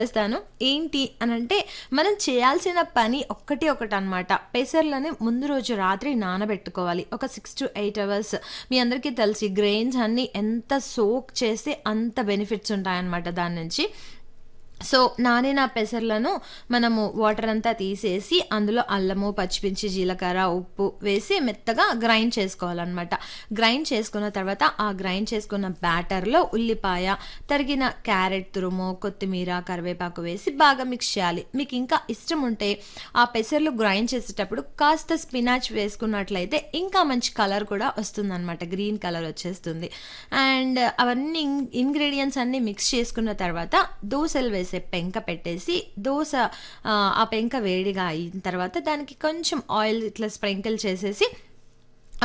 చేస్తాను ఏంటి అని అంటే మనం చేయాల్సిన పని ఒక్కటి ఒకటి అనమాట పెసర్లని ముందు రోజు రాత్రి నానబెట్టుకోవాలి ఒక సిక్స్ టు ఎయిట్ అవర్స్ మీ అందరికీ తెలిసి గ్రెయిన్స్ అన్నీ ఎంత సోక్ చేస్తే అంత బెనిఫిట్స్ ఉంటాయన్నమాట దాని నుంచి సో నానిన పెసర్లను మనము వాటర్ అంతా తీసేసి అందులో అల్లము పచ్చిమిర్చి జీలకర్ర ఉప్పు వేసి మెత్తగా గ్రైండ్ చేసుకోవాలన్నమాట గ్రైండ్ చేసుకున్న తర్వాత ఆ గ్రైండ్ చేసుకున్న బ్యాటర్లో ఉల్లిపాయ తరిగిన క్యారెట్ తురుము కొత్తిమీర కరివేపాకు వేసి బాగా మిక్స్ చేయాలి మీకు ఇంకా ఇష్టం ఉంటే ఆ పెసర్లు గ్రైండ్ చేసేటప్పుడు కాస్త స్పినాచ్ వేసుకున్నట్లయితే ఇంకా మంచి కలర్ కూడా వస్తుందన్నమాట గ్రీన్ కలర్ వచ్చేస్తుంది అండ్ అవన్నీ ఇంగ్రీడియంట్స్ అన్నీ మిక్స్ చేసుకున్న తర్వాత దోశలు వేసే పెంక పెట్టేసి దోశ ఆ, ఆ పెంక వేడిగా అయిన తర్వాత దానికి కొంచెం ఆయిల్ ఇట్లా స్ప్రింకిల్ చేసేసి